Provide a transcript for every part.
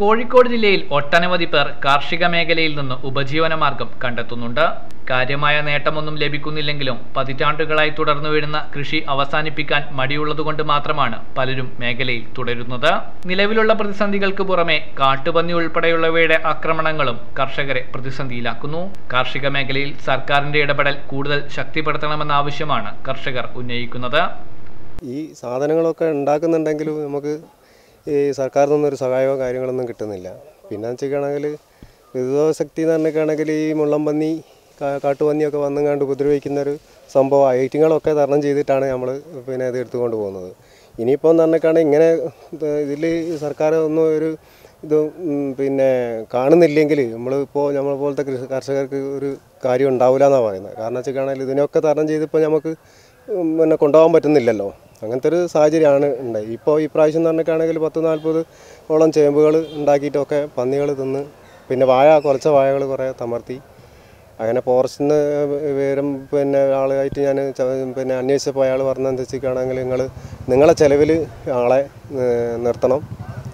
കോഴിക്കോട് ജില്ലയിൽ ഒട്ടനവധി പേർ കാർഷിക മേഖലയിൽ നിന്ന് ഉപജീവന മാർഗം കണ്ടെത്തുന്നുണ്ട് കാര്യമായ നേട്ടമൊന്നും ലഭിക്കുന്നില്ലെങ്കിലും പതിറ്റാണ്ടുകളായി തുടർന്നു വരുന്ന കൃഷി അവസാനിപ്പിക്കാൻ മടിയുള്ളതുകൊണ്ട് മാത്രമാണ് പലരും മേഖലയിൽ തുടരുന്നത് നിലവിലുള്ള പ്രതിസന്ധികൾക്ക് പുറമെ കാട്ടുപന്നി ഉൾപ്പെടെയുള്ളവയുടെ ആക്രമണങ്ങളും കർഷകരെ പ്രതിസന്ധിയിലാക്കുന്നു കാർഷിക മേഖലയിൽ സർക്കാരിന്റെ ഇടപെടൽ കൂടുതൽ ശക്തിപ്പെടുത്തണമെന്ന ആവശ്യമാണ് കർഷകർ ഉന്നയിക്കുന്നത് ഈ സാധനങ്ങളൊക്കെ ഉണ്ടാക്കുന്നുണ്ടെങ്കിലും നമുക്ക് ഈ സർക്കാരിൽ നിന്നൊരു സഹായമോ കാര്യങ്ങളൊന്നും കിട്ടുന്നില്ല പിന്നെ വെച്ചിട്ടാണെങ്കിൽ വിഭവശക്തി എന്ന് പറഞ്ഞിട്ടാണെങ്കിൽ ഈ മുള്ളംപന്നി കാ- കാട്ടുപന്നിയൊക്കെ വന്നുങ്ങാണ്ട് ഉപദ്രവിക്കുന്ന ഒരു സംഭവം ഐറ്റങ്ങളൊക്കെ തരണം ചെയ്തിട്ടാണ് നമ്മൾ പിന്നെ ഇത് എടുത്തുകൊണ്ട് പോകുന്നത് ഇനിയിപ്പോൾ എന്ന് പറഞ്ഞിട്ടാണെങ്കിൽ ഇങ്ങനെ ഇതിൽ സർക്കാർ ഒന്നും ഒരു ഇത് ഉം, പിന്നെ കാണുന്നില്ലെങ്കിൽ നമ്മളിപ്പോൾ നമ്മളെ പോലത്തെ കൃഷി കർഷകർക്ക് ഒരു കാര്യം ഉണ്ടാവില്ല എന്നാണ് പറയുന്നത് കാരണം വെച്ചിട്ടാണെങ്കിൽ ഇതിനൊക്കെ തരണം ചെയ്തിപ്പോൾ നമുക്ക് ഉം, പിന്നെ കൊണ്ടുപോകാൻ പറ്റുന്നില്ലല്ലോ അങ്ങനത്തെ ഒരു സാഹചര്യമാണ് ഉണ്ടായി ഇപ്പോൾ ഈ പ്രാവശ്യം എന്ന് പറഞ്ഞിട്ടാണെങ്കിൽ പത്ത് നാൽപ്പത് ഓളം ചേമ്പുകൾ ഉണ്ടാക്കിയിട്ടൊക്കെ പന്നികൾ തിന്ന് പിന്നെ വാഴ കുറച്ച് വാഴകൾ കുറേ തമർത്തി അങ്ങനെ ഫോറസ്റ്റിൽ നിന്ന് വിവരം പിന്നെ ആളായിട്ട് ഞാൻ ച- പിന്നെ അന്വേഷിച്ചപ്പോൾ അയാൾ പറഞ്ഞനുസരിച്ചാണെങ്കിൽ നിങ്ങൾ നിങ്ങളെ ചിലവിൽ ആളെ ഏഹ്, നിർത്തണം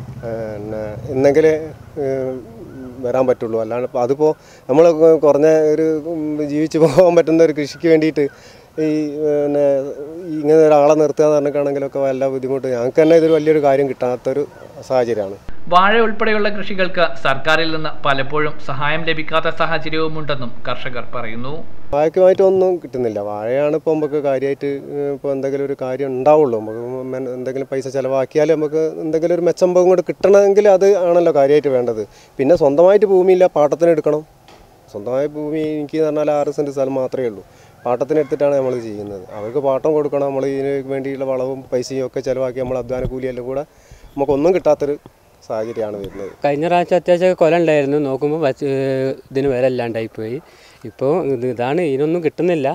പിന്നെ എന്നെങ്കിലേ ഏഹ്, വരാൻ പറ്റുള്ളൂ അല്ലാണ്ട് ഇപ്പോൾ അതിപ്പോൾ നമ്മൾ കുറഞ്ഞ ഒരു ഉം, ജീവിച്ച് പോകാൻ പറ്റുന്ന ഒരു കൃഷിക്ക് വേണ്ടിയിട്ട് ഈ പിന്നെ ഇങ്ങനെ ഒരാളെ നിർത്തുക എന്ന് പറഞ്ഞിട്ടാണെങ്കിലൊക്കെ വല്ല ബുദ്ധിമുട്ട് ഞങ്ങൾക്ക് തന്നെ ഇതൊരു വലിയൊരു കാര്യം കിട്ടാത്തൊരു സാഹചര്യമാണ് വാഴ ഉൾപ്പെടെയുള്ള കൃഷികൾക്ക് സർക്കാരിൽ നിന്ന് പലപ്പോഴും സഹായം ലഭിക്കാത്ത സാഹചര്യവുമുണ്ടെന്നും കർഷകർ പറയുന്നു വാഴയ്ക്കുമായിട്ടൊന്നും കിട്ടുന്നില്ല വാഴയാണ് ഇപ്പോൾ നമുക്ക് കാര്യമായിട്ട് ഇപ്പോൾ എന്തെങ്കിലും ഒരു കാര്യം ഉണ്ടാവുള്ളൂ നമുക്ക് മെൻ- എന്തെങ്കിലും പൈസ ചിലവാക്കിയാൽ നമുക്ക് എന്തെങ്കിലും ഒരു മെച്ചമ്പം കൂടെ കിട്ടണമെങ്കിൽ അത് ആണല്ലോ കാര്യമായിട്ട് വേണ്ടത് പിന്നെ സ്വന്തമായിട്ട് ഭൂമിയില്ല പാട്ടത്തിന് എടുക്കണം സ്വന്തമായ ഭൂമി എനിക്ക് എന്ന് പറഞ്ഞാൽ ആറ് സെൻറ്റ് സ്ഥലം മാത്രമേ ഉള്ളൂ പാട്ടത്തിന് എടുത്തിട്ടാണ് നമ്മൾ ചെയ്യുന്നത് അവർക്ക് പാട്ടം കൊടുക്കണം നമ്മൾ ഇതിന് വേണ്ടിയുള്ള വളവും പൈസയും ഒക്കെ ചിലവാക്കി നമ്മൾ അധ്വാന കൂലിയെല്ലാം കൂടെ നമുക്കൊന്നും കിട്ടാത്തൊരു സാഹചര്യമാണ് വരുന്നത് കഴിഞ്ഞ പ്രാവശ്യം അത്യാവശ്യം കൊല ഉണ്ടായിരുന്നു നോക്കുമ്പോൾ വച്ച് ഇതിന് വില ഇല്ലാണ്ടായി പോയി ഇപ്പോൾ ഇത് ഇതാണ് ഇതിനൊന്നും കിട്ടുന്നില്ല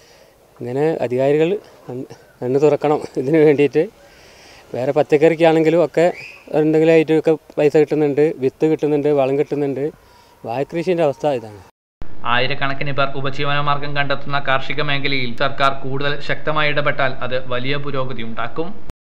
ഇങ്ങനെ അധികാരികൾ കണ്ണ് കണ്ണ് തുറക്കണം ഇതിന് വേണ്ടിയിട്ട് വേറെ പച്ചക്കറിക്കാണെങ്കിലും ഒക്കെ എന്തെങ്കിലുമായിട്ടൊക്കെ പൈസ കിട്ടുന്നുണ്ട് വിത്ത് കിട്ടുന്നുണ്ട് വളം കിട്ടുന്നുണ്ട് വാഴക്കൃഷീൻ്റെ അവസ്ഥ ഇതാണ് ആയിരക്കണക്കിന് പേർ ഉപജീവന മാർഗം കണ്ടെത്തുന്ന കാർഷിക മേഖലയിൽ സർക്കാർ കൂടുതൽ ശക്തമായി ഇടപെട്ടാൽ അത് വലിയ പുരോഗതി ഉണ്ടാക്കും